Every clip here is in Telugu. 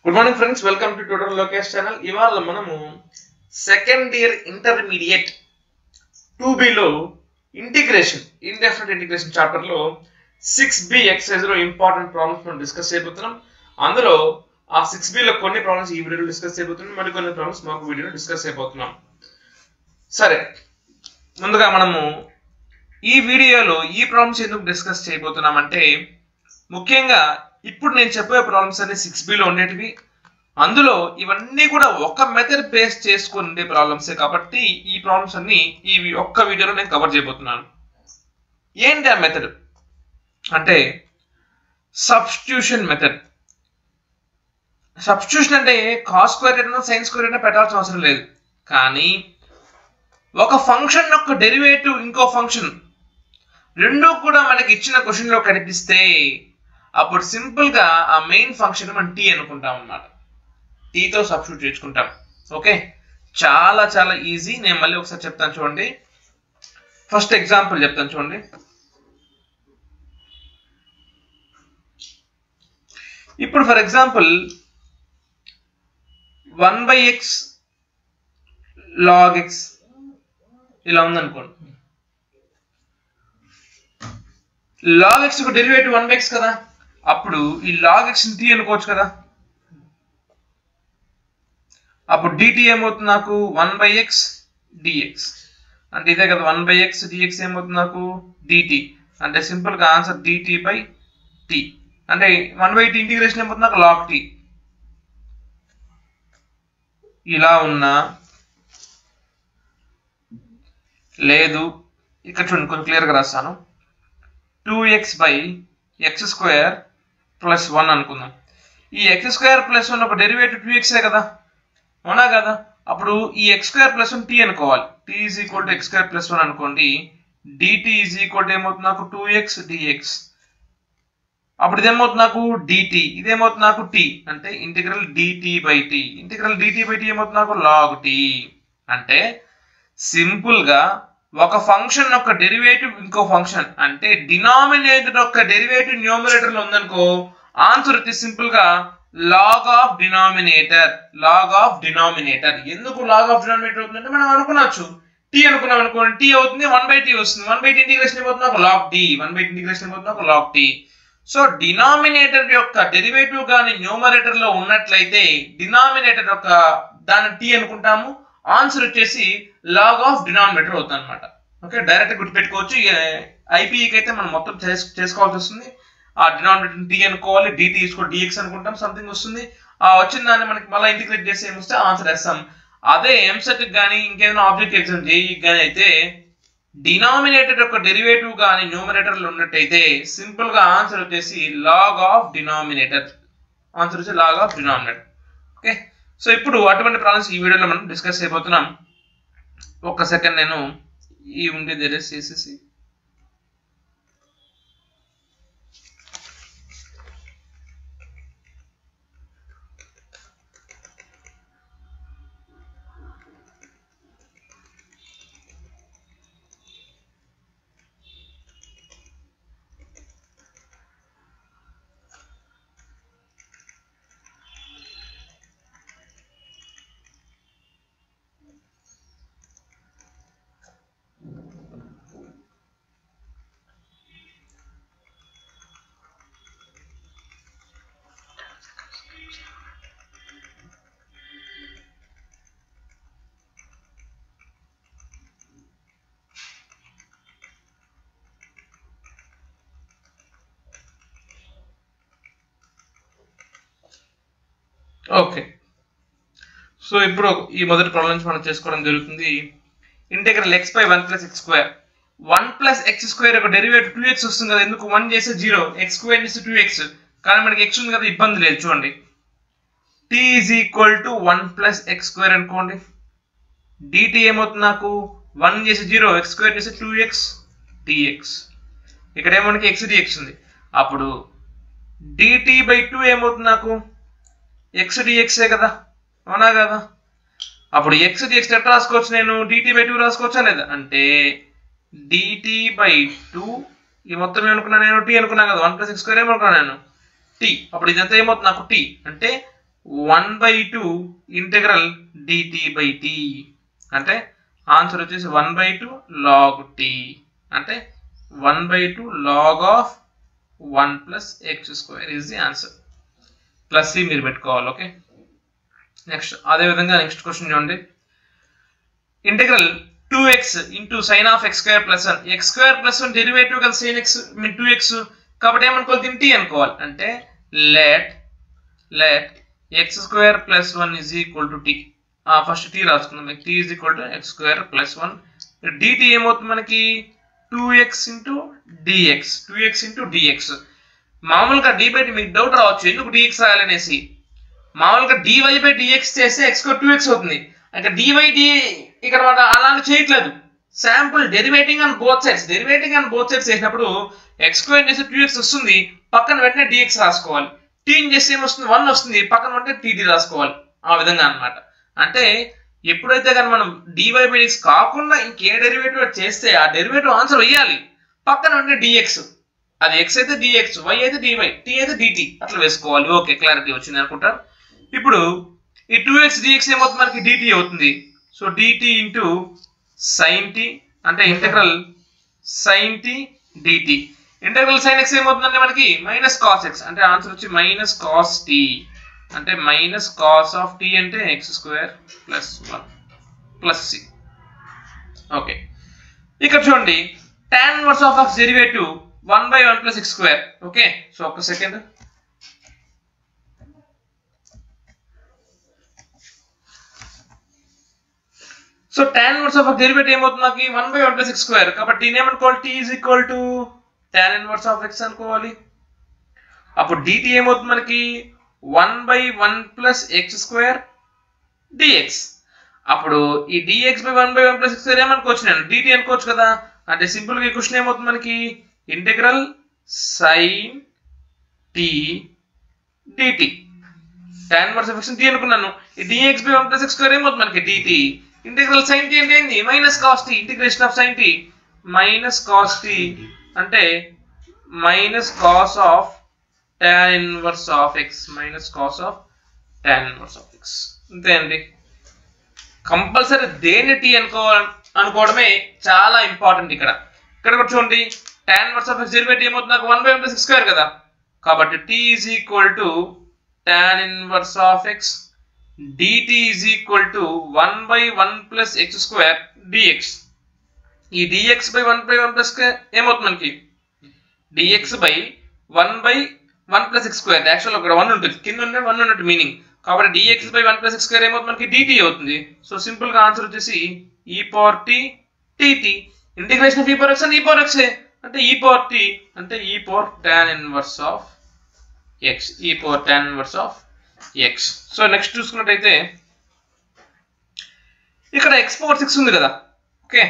good morning friends welcome to tutor Lokesh channel ఇవాళ మనము సెకండ్ ఇయర్ ఇంటర్మీడియట్ టూ బిలో ఇంటిగ్రేషన్ ఇండెఫినెట్ ఇంటిగ్రేషన్ చాప్టర్ లో సిక్స్ బి ఎక్సైజ్ లో ఇంపార్టెంట్ ప్రాబ్లమ్స్ మనం డిస్కస్ చేయబోతున్నాం అందులో ఆ సిక్స్ బి లో కొన్ని ప్రాబ్లమ్స్ ఈ వీడియోలో డిస్కస్ చేయబోతున్నాం మరి కొన్ని ప్రాబ్లమ్స్ మాకు వీడియోలో డిస్కస్ చేయబోతున్నాం సరే ముందుగా మనము ఈ వీడియోలో ఈ ప్రాబ్లమ్స్ ఎందుకు డిస్కస్ చేయబోతున్నామంటే ముఖ్యంగా ఇప్పుడు నేను చెప్పే ప్రాబ్లమ్స్ అన్ని సిక్స్ బిలో ఉండేటివి అందులో ఇవన్నీ కూడా ఒక మెథడ్ బేస్ చేసుకుని ఉండే ప్రాబ్లమ్సే కాబట్టి ఈ ప్రాబ్లమ్స్ అన్ని ఈ ఒక్క వీడియోలో నేను కవర్ చేయబోతున్నాను ఏంటి ఆ మెథడ్ అంటే సబ్స్టిట్యూషన్ మెథడ్ సబ్స్టిట్యూషన్ అంటే కాస్ స్క్వేర్ అయినా సైన్స్ స్క్వేర్ అయినా పెట్టాల్సిన అవసరం లేదు కానీ ఒక ఫంక్షన్ యొక్క డెరివేటివ్ ఇంకో ఫంక్షన్ రెండు కూడా మనకి ఇచ్చిన క్వశ్చన్ లో కనిపిస్తే అప్పుడు సింపుల్ గా ఆ మెయిన్ ఫంక్షన్ మనం టీ అనుకుంటాం అన్నమాట టీతో సబ్స్టిట్యూట్ చేసుకుంటాం ఓకే చాలా చాలా ఈజీ నేను మళ్ళీ ఒకసారి చెప్తాను చూడండి ఫస్ట్ ఎగ్జాంపుల్ చెప్తాను చూడండి ఇప్పుడు for example one by x log x ఇలా ఉందనుకోండి log x derivative one by x కదా అప్పుడు ఈ లాగ్ ఎక్స్ టీ అనుకోవచ్చు కదా అప్పుడు డిటి ఏమవుతుంది నాకు వన్ బై ఎక్స్ డిఎక్స్ అంటే ఇదే కదా వన్ బై ఎక్స్ డిఎక్స్ ఏమవుతుంది నాకు డిటి అంటే సింపుల్ గా ఆన్సర్ డిటి బై టి అంటే వన్ బై టీ ఇంటిగ్రేషన్ ఏమవుతుంది నాకు లాగ్ టీ ఇలా ఉన్నా లేదు ఇక్కడ చూడండి కొంచెం క్లియర్గా రాస్తాను two x by x square plus one అనుకుందాం ఈ ఎక్స్ స్క్వేర్ ప్లస్ వన్ ఒక డెరివేటివ్ టూ ఎక్సే కదా అవునా కదా అప్పుడు ఈ x square plus one t అనుకోవాలి t is equal to x square plus one అనుకోండి డిటి ఈజ్ ఈక్వల్ టు ఏమవుతుంది నాకు టూ ఎక్స్ డిఎక్స్ అప్పుడు ఇదేమవుతుంది నాకు డిటి ఇదేమవుతుంది నాకు టీ అంటే integral dt by t integral dt by t ఏమవుతుంది నాకు లాగ్ టీ అంటే సింపుల్ గా ఒక ఫంక్షన్ యొక్క డెరివేటివ్ ఇంకో ఫంక్షన్ అంటే డినామినేటర్ యొక్క డెరివేటివ్ న్యూమరేటర్ లో ఉందనుకో ఆన్సర్ వచ్చి సింపుల్ గా log of denominator log of denominator ఎందుకు లాగ్ ఆఫ్ డినామినేటర్ అవుతుందంటే మనం అనుకున్నచ్చు టీ అనుకున్నాం అనుకోండి టీ అవుతుంది వన్ బై టీ వస్తుంది వన్ బై టీ ఇంటిగ్రేషన్ అయిపోతుంది ఒక log t one by t integration అయిపోతుంది ఒక లాగ్ టీ సో డినామినేటర్ యొక్క డెరివేటివ్ కానీ న్యూమరేటర్ లో ఉన్నట్లయితే డినామినేటర్ యొక్క దాన్ని టీ అనుకుంటాము ఆన్సర్ వచ్చేసి లాగ్ ఆఫ్ డినామినేటర్ అవుతుంది అనమాట ఓకే డైరెక్ట్ గుర్తుపెట్టుకోవచ్చు ఐపీఈకి అయితే మనం మొత్తం చేసుకోవాల్సి వస్తుంది ఆ డినామినేటర్ టీ అనుకోవాలి డిటి తీసుకోవాలి డిఎక్స్ అనుకుంటాం సంథింగ్ వస్తుంది ఆ వచ్చిన దాన్ని మనకి మళ్ళీ ఇంటిగ్రేట్ చేసి ఏమొస్తే ఆన్సర్ వేస్తాం అదే ఎంసెట్ కానీ ఇంకేదైనా ఆబ్జెక్ట్ ఎగ్జామ్ జేఈ కానీ అయితే డినామినేటర్ యొక్క డెరివేటివ్ కానీ న్యూమరేటర్ లో ఉన్నట్టయితే సింపుల్ గా ఆన్సర్ వచ్చేసి లాగ్ ఆఫ్ డినామినేటర్ ఆన్సర్ వచ్చి log of denominator okay so ఇప్పుడు అటువంటి ప్రాబ్లమ్స్ ఈ వీడియోలో మనం డిస్కస్ చేయబోతున్నాం ఒక్క సెకండ్ నేను ఈ ఉండేది ఎరేస్ చేసేసి ఓకే సో ఇప్పుడు ఈ మొదటి ప్రాబ్లం నుంచి మనం చేసుకోవడం జరుగుతుంది integral x by one plus x square one plus x square ఒక డెరివేటివ్ టూ ఎక్స్ వస్తుంది కదా ఎందుకు వన్ చేస్తే జీరో ఎక్స్ స్క్వేర్ చేస్తే టూ ఎక్స్ కానీ మనకి ఎక్స్ ఉంది కదా ఇబ్బంది లేదు చూడండి t is equal to one plus x square అనుకోండి డిటి ఏమవుతుంది నాకు వన్ చేసి జీరో ఎక్స్ స్క్వేర్ చేస్తే టూ ఎక్స్ డిఎక్స్ ఇక్కడ ఏమో మనకి ఎక్స్ డిఎక్స్ ఉంది అప్పుడు డిటి బై టూ ఏమవుతుంది నాకు ఎక్స్ డిఎక్సే కదా అవునా కదా అప్పుడు ఎక్స్ డిఎక్స్ ఎట్లా రాసుకోవచ్చు నేను డిటి బై టూ రాసుకోవచ్చా లేదా అంటే డిటి బై టూ ఈ మొత్తం ఏమనుకున్నా నేను టీ అనుకున్నాను కదా వన్ ప్లస్ ఎక్స్ స్క్వేర్ ఏమనుకున్నాను నేను టీ అప్పుడు ఇదంతా ఏమవుతుంది నాకు టీ అంటే one by two integral dt by t అంటే ఆన్సర్ వచ్చేసి one by two log t అంటే one by two log of one plus x square is the answer plus c మీరు పెట్టుకోవాలి ఓకే నెక్స్ట్ అదేవిధంగా నెక్స్ట్ క్వశ్చన్ చూడండి integral two x into sine of x square plus one x square plus one derivative కదా sine x mean two x కాబట్టి ఏమనుకోవాలి దీన్ని టీ అనుకోవాలి అంటే let let x square plus one is equal to t first t రాసుకుందాం t is equal to x square plus one dt ఏమవుతుంది మనకి two x into dx two x into dx మామూలుగా డి బై మీకు డౌట్ రావచ్చు ఎందుకు డిఎక్స్ రాయాలనేసి మామూలుగా డివై బై డిఎక్స్ చేస్తే ఎక్స్ టూ ఎక్స్ అవుతుంది ఇక డివై డి ఇక్కడ మనం అలాగే చేయట్లేదు sample డెరివేటింగ్ on both sides derivating on both sides చేసినప్పుడు ఎక్స్ స్క్వేర్ చేస్తే టూ ఎక్స్ వస్తుంది పక్కన వెంటనే డిఎక్స్ రాసుకోవాలి టీని చేస్తే ఏమొస్తుంది వన్ వస్తుంది పక్కన వెంటనే టీటీ రాసుకోవాలి ఆ విధంగా అన్నమాట అంటే ఎప్పుడైతే కానీ మనం డివై బై డిఎక్స్ కాకుండా ఇంకే డెరివేటివ్ చేస్తే ఆ డెరివేటివ్ ఆన్సర్ వేయాలి పక్కన వెంటనే డిఎక్స్ అది ఎక్స్ అయితే డిఎక్స్ వై అయితే డివై టీ అయితే డిటి అట్లా వేసుకోవాలి ఓకే క్లారిటీ వచ్చింది అనుకుంటారు ఇప్పుడు ఈ టూ ఎక్స్ డిఎక్స్ ఏమవుతుంది మనకి డిటి అవుతుంది so dt into sine t అంటే integral sine t dt integral sine x ఏమవుతుందంటే మనకి మైనస్ కాస్ ఎక్స్ అంటే ఆన్సర్ వచ్చి మైనస్ కాస్ టీ అంటే మైనస్ కాస్ ఆఫ్ టీ అంటే x square plus one plus c okay ఇక్కడ చూడండి tan inverse of x derivative one by one plus x square okay so ఒక second so tan inverse of derivative ఏమవుతుంది మనకి one by one plus x square కాబట్టి దీని ఏమనుకోవాలి t is equal to tan inverse of x అనుకోవాలి అప్పుడు dt ఏమవుతుంది మనకి one by one plus x square dx అప్పుడు ఈ dx by one by one plus x square ఏమనుకోవచ్చు నేను డిటి అనుకోవచ్చు కదా అంటే సింపుల్ గా ఈ క్వశ్చన్ ఏమవుతుంది మనకి integral sine t dt tan inverse of x t అనుకున్నాను ఈ dx by one plus x square ఏమవుతుంది మనకి డిటి ఇంటిగ్రల్ సైన్ టీ అంటే ఏంది minus cos t integration of sine t minus cos t అంటే minus cos of tan inverse of x minus cos of tan inverse of x అంతే అండి కంపల్సరీ దేని టీ అనుకో అనుకోవడమే చాలా ఇంపార్టెంట్ ఇక్కడ ఇక్కడ కూడా చూడండి tan inverse of x derivative ఏమవుతుంది నాకు one by one plus square కదా కాబట్టి t is equal to tan inverse of x dt is equal to one by one plus x square dx ఈ dx by one by one plus ఏమవుతుంది మనకి dx by one by one plus x square actual ఒక వన్ ఉంటుంది కింద ఉండే వన్ ఉన్నట్టు మీనింగ్ కాబట్టి dx by one plus x square ఏమవుతుంది మనకి dt అవుతుంది సో సింపుల్ గా ఆన్సర్ వచ్చేసి e power t t t integration of e power x and e power x అంటే ఈ పవర్ టీ అంటే e power tan inverse of x e power tan inverse of x so next చూసుకున్నట్టయితే ఇక్కడ ఎక్స్ పవర్ సిక్స్ ఉంది కదా ఓకే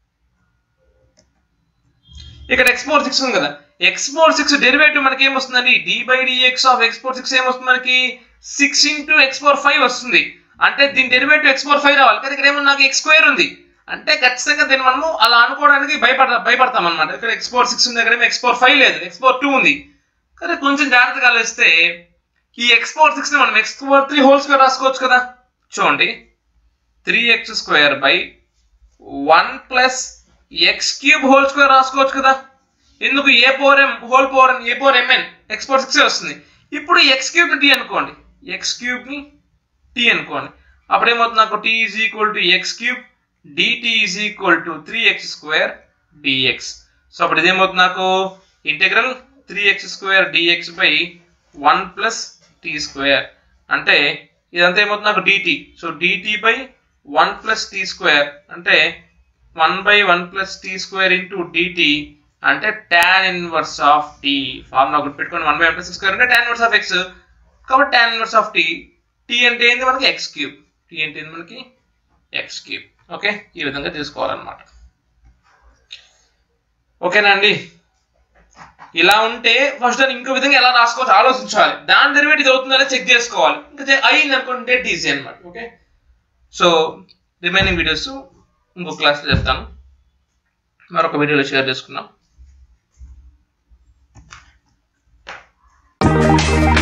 ఇక్కడ ఎక్స్ పవర్ సిక్స్ ఉంది కదా ఎక్స్ పవర్ సిక్స్ డెరివేటివ్ మనకి ఏమొస్తుందండి d by dx of x power six ఏమొస్తుంది మనకి six into x power five వస్తుంది అంటే దీని డెరివేటివ్ ఎక్స్ పవర్ ఫైవ్ రావాలి కానీ ఇక్కడ ఏమో నాకు ఎక్స్ స్క్వేర్ ఉంది అంటే ఖచ్చితంగా దీన్ని మనము అలా అనుకోవడానికి భయపడ భయపడతాం అనమాట ఇక్కడ ఎక్స్ పవర్ సిక్స్ ఉంది అక్కడ ఎక్స్ పవర్ ఫైవ్ లేదు ఎక్స్ పవర్ టూ ఉంది కానీ కొంచెం జాగ్రత్తగా ఆలోచిస్తే ఈ ఎక్స్ పవర్ సిక్స్ ని మనం x power three whole square రాసుకోవచ్చు కదా చూడండి three x square by one plus x cube whole square రాసుకోవచ్చు కదా ఎందుకు a power m whole power a power mn x power six వస్తుంది ఇప్పుడు ఎక్స్ క్యూబ్ ని టీ అనుకోండి ఎక్స్ క్యూబ్ ని టీ అనుకోండి అప్పుడు ఏమవుతుంది నాకు t is equal to x cube dt is equal to three x square dx so అప్పుడు ఇదేమవుతుంది నాకు integral three x square dx by one plus t square అంటే ఇదంతా ఏమవుతుంది నాకు dt so dt by one plus t square అంటే one by one plus t square into dt అంటే tan inverse of t formula ఒకటి పెట్టుకొని one by one plus square అంటే tan ఇన్వర్స్ ఆఫ్ ఎక్స్ కాబట్టి tan inverse of t t అంటే ఏంది మనకి ఎక్స్ క్యూబ్ టీ అంటే ఏంది మనకి ఎక్స్ క్యూబ్ ఓకే ఈ విధంగా తీసుకోవాలన్నమాట ఓకేనా అండి ఇలా ఉంటే ఫస్ట్ దాన్ని ఇంకో విధంగా ఎలా రాసుకోవచ్చు ఆలోచించాలి దాని డెరివేటివ్ ఇది అవుతుందో చెక్ చేసుకోవాలి ఇంకా అయింది అనుకుంటే ఈజీ అనమాట ఓకే సో రిమైనింగ్ వీడియోస్ ఇంకో క్లాస్లో చెప్తాను మరొక వీడియోలో షేర్ చేసుకుందాం